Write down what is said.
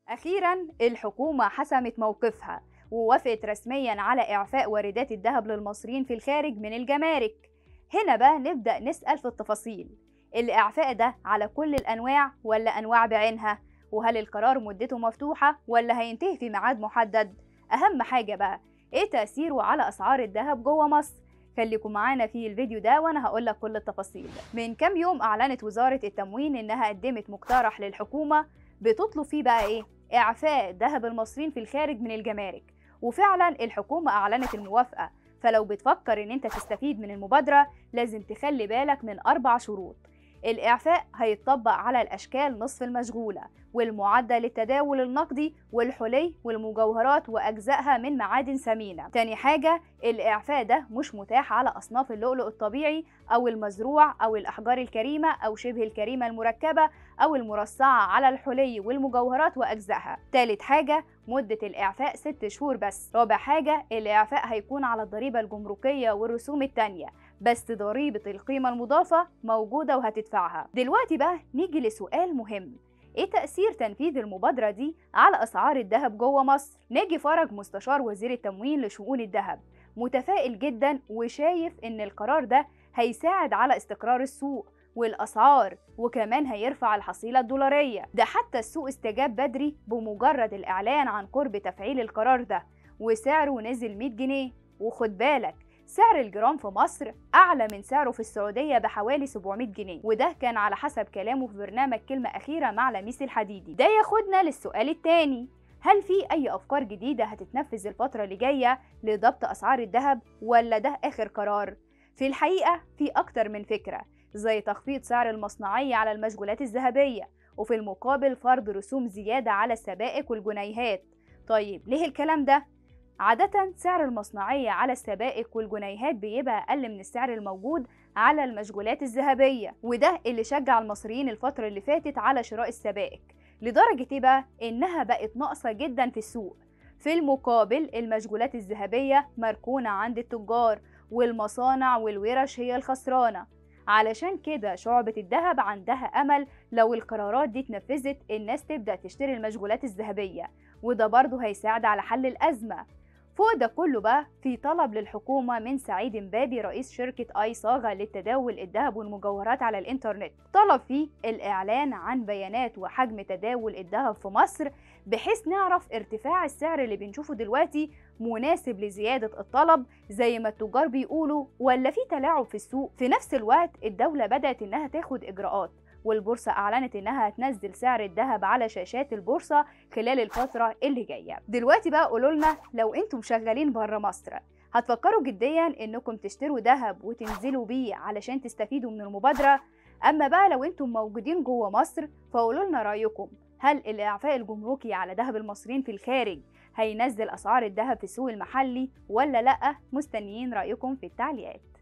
أخيرا الحكومة حسمت موقفها ووافقت رسميا على إعفاء واردات الذهب للمصريين في الخارج من الجمارك هنا بقى نبدأ نسأل في التفاصيل الإعفاء ده على كل الأنواع ولا أنواع بعينها وهل القرار مدته مفتوحة ولا هينتهي في ميعاد محدد أهم حاجة بقى إيه تأثيره على أسعار الذهب جوه مصر خليكم معانا في الفيديو ده وانا هقول لك كل التفاصيل من كام يوم اعلنت وزاره التموين انها قدمت مقترح للحكومه بتطلب فيه بقى ايه اعفاء ذهب المصريين في الخارج من الجمارك وفعلا الحكومه اعلنت الموافقه فلو بتفكر ان انت تستفيد من المبادره لازم تخلي بالك من اربع شروط الإعفاء هيتطبق على الأشكال نصف المشغولة والمعدة للتداول النقدي والحلي والمجوهرات وأجزائها من معادن ثمينة تاني حاجة الإعفاء ده مش متاح على أصناف اللؤلؤ الطبيعي أو المزروع أو الأحجار الكريمة أو شبه الكريمة المركبة أو المرصعة على الحلي والمجوهرات وأجزائها تالت حاجة مدة الإعفاء ست شهور بس رابع حاجة الإعفاء هيكون على الضريبة الجمركية والرسوم التانية بس ضريبة القيمة المضافة موجودة وهتدفعها دلوقتي بقى نيجي لسؤال مهم ايه تأثير تنفيذ المبادرة دي على أسعار الذهب جوه مصر؟ ناجي فرج مستشار وزير التموين لشؤون الذهب متفائل جدا وشايف ان القرار ده هيساعد على استقرار السوق والأسعار وكمان هيرفع الحصيلة الدولارية ده حتى السوق استجاب بدري بمجرد الإعلان عن قرب تفعيل القرار ده وسعره نزل 100 جنيه وخد بالك سعر الجرام في مصر أعلى من سعره في السعودية بحوالي 700 جنيه وده كان على حسب كلامه في برنامج كلمة أخيرة مع لميس الحديدي ده ياخدنا للسؤال التاني هل في أي أفكار جديدة هتتنفذ الفترة اللي جاية لضبط أسعار الذهب ولا ده آخر قرار؟ في الحقيقة في أكتر من فكرة زي تخفيض سعر المصنعية على المشغولات الذهبية وفي المقابل فرض رسوم زيادة على السبائك والجنيهات طيب ليه الكلام ده؟ عادة سعر المصنعية على السبائك والجنيهات بيبقى أقل من السعر الموجود على المشغولات الذهبية وده اللي شجع المصريين الفترة اللي فاتت على شراء السبائك لدرجة إيه بقى إنها بقت ناقصة جدا في السوق في المقابل المشغولات الذهبية مركونة عند التجار والمصانع والورش هي الخسرانة علشان كده شعبة الذهب عندها أمل لو القرارات دي اتنفذت الناس تبدأ تشتري المشغولات الذهبية وده برضه هيساعد على حل الأزمة فوق ده كله بقى في طلب للحكومة من سعيد مبابي رئيس شركة أي صاغة للتداول الذهب والمجوهرات على الإنترنت طلب فيه الإعلان عن بيانات وحجم تداول الذهب في مصر بحيث نعرف ارتفاع السعر اللي بنشوفه دلوقتي مناسب لزيادة الطلب زي ما التجار بيقولوا ولا في تلاعب في السوق في نفس الوقت الدولة بدأت إنها تاخد إجراءات والبورصة أعلنت إنها هتنزل سعر الذهب على شاشات البورصة خلال الفترة اللي جاية دلوقتي بقى قولوا لنا لو انتم شغالين بره مصر هتفكروا جديا انكم تشتروا ذهب وتنزلوا بيه علشان تستفيدوا من المبادرة اما بقى لو انتم موجودين جوه مصر فقولوا لنا رأيكم هل الإعفاء الجمركي على ذهب المصريين في الخارج هينزل أسعار الذهب في السوق المحلي ولا لأ مستنيين رأيكم في التعليقات